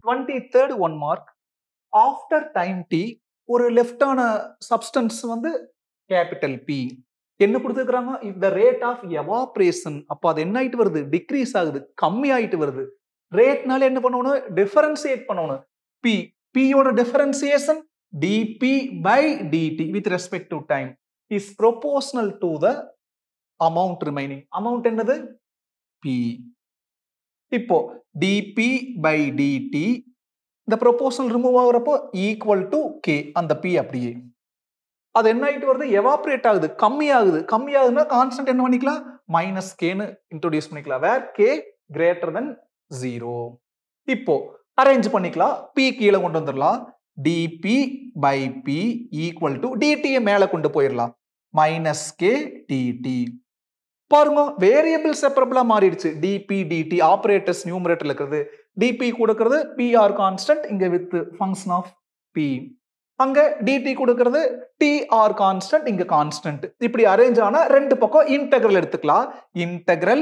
Twenty third one mark after time T ஒரு லெஃப்டான substance வந்து கேபிட்டல் பி என்ன கொடுத்துருக்காங்க இந்த ரேட் ஆஃப் எவாப்ரேஷன் அப்போ அது என்ன ஆயிட்டு வருது டிக்ரீஸ் ஆகுது கம்மி ஆயிட்டு வருது ரேட்னால என்ன பண்ணணும் டிஃபரன்சியேட் பண்ணணும் பி பியோட differentiation dP by dt with respect to time is proportional to the amount remaining amount என்னது பி இப்போ டிபி பை டிடி இந்த ப்ரொபோஷனல் ரிமூவ் ஆகுறப்போ ஈக்குவல் டு கே அந்த பி அப்படியே அது என்ன ஆகிட்டு வருது எவாப்ரேட் ஆகுது கம்மி ஆகுது கம்மி ஆகுதுன்னா கான்ஸ்டன்ட் என்ன பண்ணிக்கலாம் மைனஸ் கேன்னு இன்ட்ரோடியூஸ் பண்ணிக்கலாம் where K greater than zero இப்போ அரேஞ்ச் பண்ணிக்கலாம் பி கீழே கொண்டு வந்துடலாம் dP by P equal to டிடியை மேலே கொண்டு போயிடலாம் மைனஸ் கே டிடி பாருங்க வேரியபிள் செப்பரபிளா மாறிடுச்சு டிபி டிடி ஆபரேட்டர்ஸ் நியூமரேட்டர்ல இருக்கிறது டிபி கொடுக்கறது பிஆர் கான்ஸ்டன்ட் இங்க வித் ஃபங்க்ஷன் ஆஃப் பி அங்க டிடி கொடுக்கறது டிஆர் கான்ஸ்டன்ட் இங்க கான்ஸ்டன்ட் இப்படி அரேஞ்ச் ஆனா ரெண்டு பக்கம் இன்டெக்ரல் எடுத்துக்கலாம் integral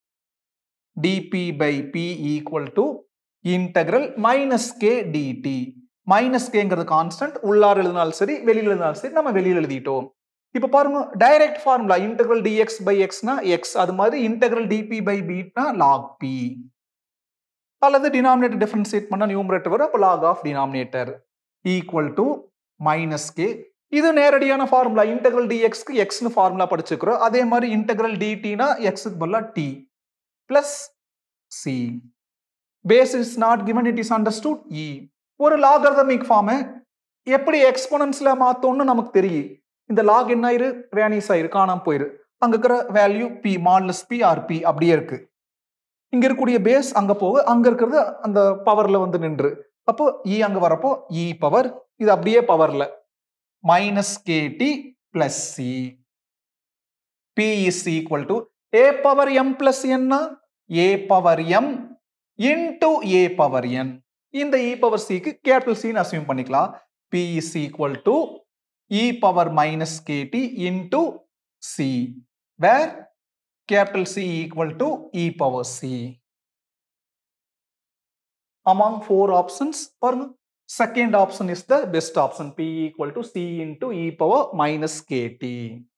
dP by P equal to integral minus K DD minus கேங்கிறது கான்ஸ்டன்ட் உள்ளார் எழுதினாலும் சரி வெளியில் எழுதினாலும் சரி நம்ம வெளியில் எழுதிட்டோம் இப்போ பாருங்க direct formula integral dx by எக்ஸ்னா எக்ஸ் அது மாதிரி இன்டெக்ரல் டிபி பை பீட்னா லாக் பி அல்லது டினாமினேட்டர் டிஃபரன்சியேட் பண்ண நியூமரேட்டர் வரும் அப்போ log of denominator equal to minus K இது நேரடியான ஃபார்முலா இன்டெக்ரல் டிஎக்ஸ்க்கு எக்ஸ்னு ஃபார்முலா படிச்சுக்கிறோம் அதே மாதிரி இன்டெக்ரல் டிடினா எக்ஸுக்கு பதிலாக T plus C base is not given it is understood e ஒரு லாகர்தமிக் ஃபார்மை எப்படி எக்ஸ்போனன்ஸ்ல மாத்தோம்னு நமக்கு தெரியும் இந்த லாக் என்ன ஆயிரு வேனிஸ் ஆயிரு காணாம போயிரு அங்க இருக்கிற value P modulus P R P அப்படியே இருக்கு இங்க இருக்கக்கூடிய பேஸ் அங்க போக அங்க இருக்கிறது அந்த பவர்ல வந்து நின்று அப்போ இ அங்க வரப்போ இ பவர் இது அப்படியே பவர்ல minus Kt plus C P is equal to a power m plus என்ன a power m into a power n இந்த இ பவர் சிக்கு கேபிட்டல் சின்னு அசியூம் பண்ணிக்கலாம் P is equal to e power minus kt into c where capital C equal to e power c. Among four options, பாருங்க second option is the best option p equal to c into e power minus kt.